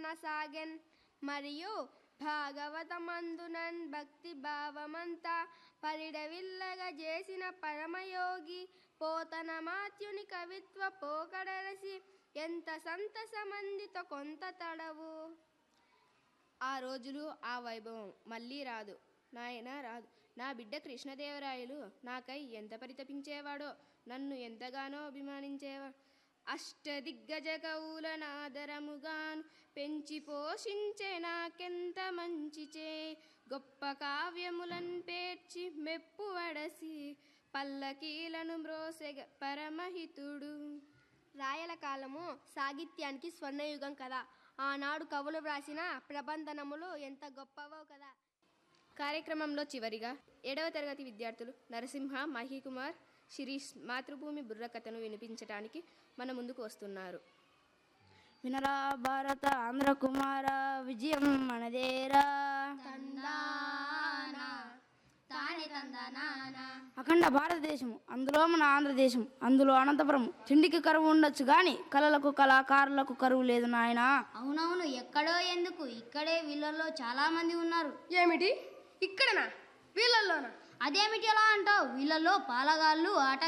కొనసాగెన్ మరియు భాగవతమందునన్ భక్తి భావమంతా పరిడవిల్లగా చేసిన పరమయోగి పోతన మాత్యుని కవిత్వ పోకడరసి ఎంత సంతసమందితో కొంత తడవు ఆ రోజులు ఆ వైభవం మళ్ళీ రాదు నాయన రాదు నా బిడ్డ కృష్ణదేవరాయలు నాకై ఎంత పరితపించేవాడో నన్ను ఎంతగానో అభిమానించేవా అష్టదిగ్గజ కవుల నాదరముగాను పెంచి పోషించే నాకెంత మంచిచే గొప్ప కావ్యములన్ పేర్చి మెప్పు వడసి పల్లకీలను మ్రోసెగ పరమహితుడు రాయల కాలము సాహిత్యానికి స్వర్ణయుగం కదా ఆనాడు కవులు వ్రాసిన ప్రబంధనములు ఎంత గొప్పవో కదా కార్యక్రమంలో చివరిగా ఏడవ తరగతి విద్యార్థులు నరసింహ మహికుమార్ శిరీష్ మాతృభూమి బుర్రకథను వినిపించడానికి మన ముందుకు వస్తున్నారు వినరా భారత ఆంధ్ర కుమార విజయం మనదేరా అఖండ భారతదేశం అందులో మన ఆంధ్రదేశం అందులో అనంతపురం తిండికి కరువు ఉండొచ్చు కానీ కళలకు కళాకారులకు కరువు లేదు నాయనా అవునవును ఎక్కడో ఎందుకు ఇక్కడే వీళ్ళల్లో చాలా మంది ఉన్నారు ఏమిటి ఇక్కడనా వీళ్ళల్లోనా అదేమిటి ఎలా అంటావు వీళ్ళల్లో పాలగాళ్ళు ఆట